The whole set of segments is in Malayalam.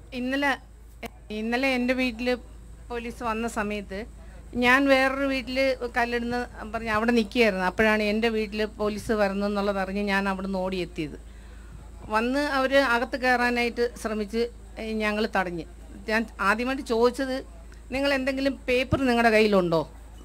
ഇന്നലെ ഇന്നലെ എൻ്റെ വീട്ടിൽ പോലീസ് വന്ന സമയത്ത് ഞാൻ വേറൊരു വീട്ടിൽ കല്ലിടുന്ന പറഞ്ഞ് അവിടെ നിൽക്കുകയായിരുന്നു അപ്പോഴാണ് എൻ്റെ വീട്ടിൽ പോലീസ് വരുന്നെന്നുള്ളത് അറിഞ്ഞ് ഞാൻ അവിടെ നിന്ന് ഓടിയെത്തിയത് വന്ന് അവർ അകത്ത് കയറാനായിട്ട് ശ്രമിച്ച് ഞങ്ങൾ തടഞ്ഞ് ഞാൻ ആദ്യമായിട്ട് ചോദിച്ചത് നിങ്ങൾ എന്തെങ്കിലും പേപ്പർ നിങ്ങളുടെ കയ്യിലുണ്ടോ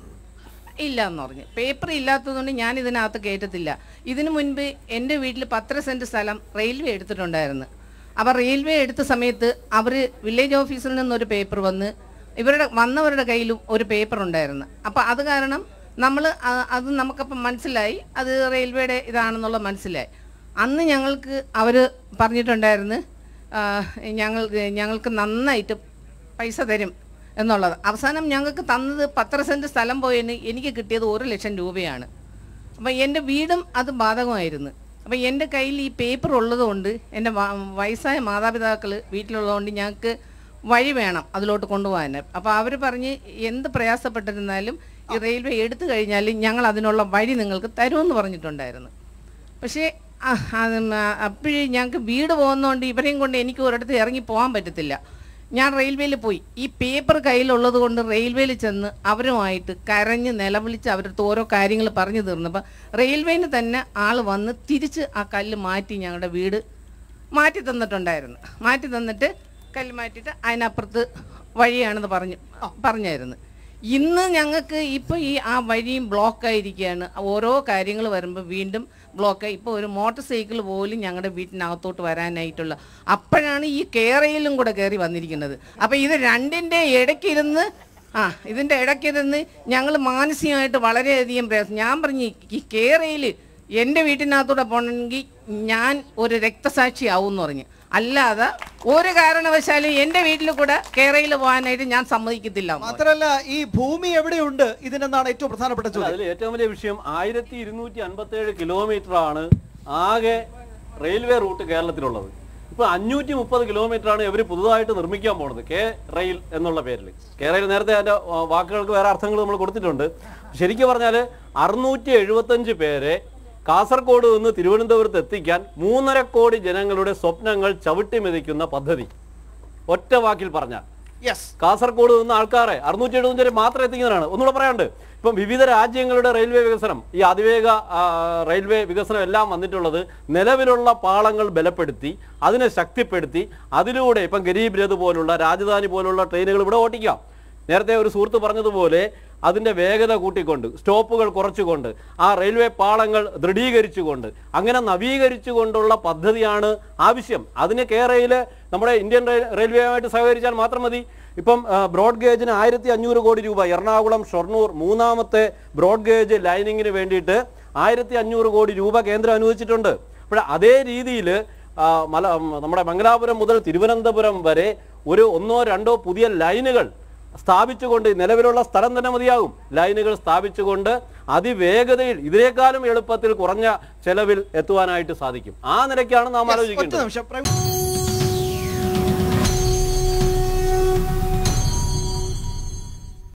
ഇല്ല എന്ന് പറഞ്ഞു പേപ്പർ ഇല്ലാത്തതുകൊണ്ട് ഞാൻ ഇതിനകത്ത് കയറ്റത്തില്ല ഇതിനു മുൻപ് എൻ്റെ വീട്ടിൽ പത്തര സെൻറ്റ് സ്ഥലം റെയിൽവേ എടുത്തിട്ടുണ്ടായിരുന്നു അപ്പോൾ റെയിൽവേ എടുത്ത സമയത്ത് അവർ വില്ലേജ് ഓഫീസിൽ നിന്നൊരു പേപ്പർ വന്ന് ഇവരുടെ വന്നവരുടെ കയ്യിലും ഒരു പേപ്പർ ഉണ്ടായിരുന്നു അപ്പോൾ അത് കാരണം നമ്മൾ അത് നമുക്കപ്പം മനസ്സിലായി അത് റെയിൽവേയുടെ ഇതാണെന്നുള്ള മനസ്സിലായി അന്ന് ഞങ്ങൾക്ക് അവർ പറഞ്ഞിട്ടുണ്ടായിരുന്നു ആ, ഞങ്ങൾ ഞങ്ങൾക്ക് നന്നായിട്ട് പൈസ തരും എന്നുള്ളത് അവസാനം ഞങ്ങൾക്ക് തന്നത് പത്തര സെൻറ്റ് സ്ഥലം പോയതിന് എനിക്ക് കിട്ടിയത് ഒരു ലക്ഷം രൂപയാണ് അപ്പം എൻ്റെ വീടും അത് ബാധകമായിരുന്നു അപ്പം എൻ്റെ കയ്യിൽ ഈ പേപ്പർ ഉള്ളതുകൊണ്ട് എൻ്റെ വ- വയസ്സായ മാതാപിതാക്കൾ വീട്ടിലുള്ളതുകൊണ്ട് ഞങ്ങൾക്ക് വഴി വേണം അതിലോട്ട് കൊണ്ടുപോകാൻ അപ്പോൾ അവർ പറഞ്ഞ് എന്ത് പ്രയാസപ്പെട്ടിരുന്നാലും ഈ റെയിൽവേ എടുത്തു കഴിഞ്ഞാൽ ഞങ്ങൾ അതിനുള്ള വഴി നിങ്ങൾക്ക് തരുമെന്ന് പറഞ്ഞിട്ടുണ്ടായിരുന്നു പക്ഷേ അപ്പോഴേ ഞങ്ങൾക്ക് വീട് പോകുന്നതുകൊണ്ട് ഇവരെയും കൊണ്ട് എനിക്ക് ഒരിടത്ത് ഇറങ്ങി പോകാൻ പറ്റത്തില്ല ഞാൻ റെയിൽവേയിൽ പോയി ഈ പേപ്പർ കയ്യിലുള്ളത് കൊണ്ട് റെയിൽവേയിൽ ചെന്ന് അവരുമായിട്ട് കരഞ്ഞ് നിലവിളിച്ച് അവരുടെ ഓരോ കാര്യങ്ങൾ പറഞ്ഞു തീർന്നപ്പോൾ റെയിൽവേയിൽ തന്നെ ആൾ വന്ന് തിരിച്ച് ആ കല്ല് മാറ്റി ഞങ്ങളുടെ വീട് മാറ്റി തന്നിട്ടുണ്ടായിരുന്നു മാറ്റി തന്നിട്ട് കല്ല് മാറ്റിയിട്ട് അതിനപ്പുറത്ത് വഴിയാണെന്ന് പറഞ്ഞു പറഞ്ഞായിരുന്നു ഇന്ന് ഞങ്ങൾക്ക് ഇപ്പോൾ ഈ ആ വഴിയും ബ്ലോക്കായിരിക്കുകയാണ് ഓരോ കാര്യങ്ങൾ വരുമ്പോൾ വീണ്ടും ബ്ലോക്കായി ഇപ്പോൾ ഒരു മോട്ടോർ സൈക്കിൾ പോലും ഞങ്ങളുടെ വീട്ടിനകത്തോട്ട് വരാനായിട്ടുള്ള അപ്പോഴാണ് ഈ കേരയിലും കൂടെ കയറി വന്നിരിക്കുന്നത് അപ്പോൾ ഇത് രണ്ടിൻ്റെ ഇടയ്ക്കിരുന്ന് ആ ഇതിൻ്റെ ഇടയ്ക്കിരുന്ന് ഞങ്ങൾ മാനസികമായിട്ട് വളരെയധികം പ്രയാസം ഞാൻ പറഞ്ഞു ഈ കേരയിൽ എൻ്റെ വീട്ടിനകത്തൂടെ പോകണമെങ്കിൽ ഞാൻ ഒരു രക്തസാക്ഷി ആവും എന്ന് പറഞ്ഞു അല്ലാതെ ഒരു കാരണവശാലും എൻ്റെ വീട്ടിൽ കൂടെ കേരളയിൽ പോകാനായിട്ട് ഞാൻ സമ്മതിക്കത്തില്ല എന്ന് പറഞ്ഞു. മാത്രല്ല ഈ ഭൂമി എവിടെയുണ്ട് ഇതിനെന്നാണ് ഏറ്റവും പ്രധാനപ്പെട്ട ചോദ്യം അതിൽ ഏറ്റവും വലിയ വിഷയം ആയിരത്തി ഇരുന്നൂറ്റി അൻപത്തി ഏഴ് കിലോമീറ്റർ ആണ് ആകെ റെയിൽവേ റൂട്ട് കേരളത്തിലുള്ളത് ഇപ്പൊ അഞ്ഞൂറ്റി മുപ്പത് കിലോമീറ്റർ ആണ് ഇവർ പുതുതായിട്ട് നിർമ്മിക്കാൻ പോണത് കെ റെയിൽ എന്നുള്ള പേരിൽ കെ റെയിൽ നേരത്തെ അതിന്റെ ആ, വാക്കുകൾക്ക് വേറെ അർത്ഥങ്ങൾ നമ്മൾ കൊടുത്തിട്ടുണ്ട് ശരിക്കും പറഞ്ഞാൽ അറുന്നൂറ്റി എഴുപത്തഞ്ച് പേരെ കാസർഗോഡ് നിന്ന് തിരുവനന്തപുരത്ത് എത്തിക്കാൻ മൂന്നര കോടി ജനങ്ങളുടെ സ്വപ്നങ്ങൾ ചവിട്ടി മെതിക്കുന്ന പദ്ധതി ഒറ്റ വാക്കിൽ പറഞ്ഞാൽ യെസ് കാസർഗോഡ് നിന്ന് ആൾക്കാരെ അറുന്നൂറ്റി എഴുപത്തഞ്ച് വരെ മാത്രം എത്തിക്കുന്നതാണ് ഒന്നുകൂടെ പറയാണ്ട് ഇപ്പം വിവിധ രാജ്യങ്ങളുടെ റെയിൽവേ വികസനം ഈ അതിവേഗ ആ, റെയിൽവേ വികസനം എല്ലാം വന്നിട്ടുള്ളത് നിലവിലുള്ള പാളങ്ങൾ ബലപ്പെടുത്തി അതിനെ ശക്തിപ്പെടുത്തി അതിലൂടെ ഇപ്പം ഗരീബ് രഥ് പോലുള്ള രാജധാനി പോലുള്ള ട്രെയിനുകൾ ഇവിടെ ഓട്ടിക്കാം നേരത്തെ ഒരു സുഹൃത്ത് പറഞ്ഞതുപോലെ അതിൻ്റെ വേഗത കൂട്ടിക്കൊണ്ട് സ്റ്റോപ്പുകൾ കുറച്ചുകൊണ്ട് ആ റെയിൽവേ പാളങ്ങൾ ദൃഢീകരിച്ചുകൊണ്ട് അങ്ങനെ നവീകരിച്ചുകൊണ്ടുള്ള പദ്ധതിയാണ് ആവശ്യം അതിന് കേരളയിൽ നമ്മുടെ ഇന്ത്യൻ റെയിൽ- റെയിൽവേയുമായിട്ട് സഹകരിച്ചാൽ മാത്രം മതി ഇപ്പം ആ, ബ്രോഡ് ഗേജിന് ആയിരത്തി അഞ്ഞൂറ് കോടി രൂപ എറണാകുളം ഷൊർണൂർ മൂന്നാമത്തെ ബ്രോഡ് ഗേജ് ലൈനിങ്ങിന് വേണ്ടിയിട്ട് ആയിരത്തി അഞ്ഞൂറ് കോടി രൂപ കേന്ദ്രം അനുവദിച്ചിട്ടുണ്ട് അപ്പോൾ അതേ രീതിയിൽ മല നമ്മുടെ മംഗലാപുരം മുതൽ തിരുവനന്തപുരം വരെ ഒരു ഒന്നോ രണ്ടോ പുതിയ ലൈനുകൾ സ്ഥാപിച്ചുകൊണ്ട് നിലവിലുള്ള സ്ഥലം തന്നെ മതിയാകും ലൈനുകൾ സ്ഥാപിച്ചുകൊണ്ട് അതിവേഗതയിൽ ഇതിനേക്കാളും എളുപ്പത്തിൽ കുറഞ്ഞ ചെലവിൽ എത്തുവാനായിട്ട് സാധിക്കും ആ നിലയ്ക്കാണ് നാം ഒറ്റ ആലോചിക്കേണ്ടത് നിമിഷം പ്രവീൺ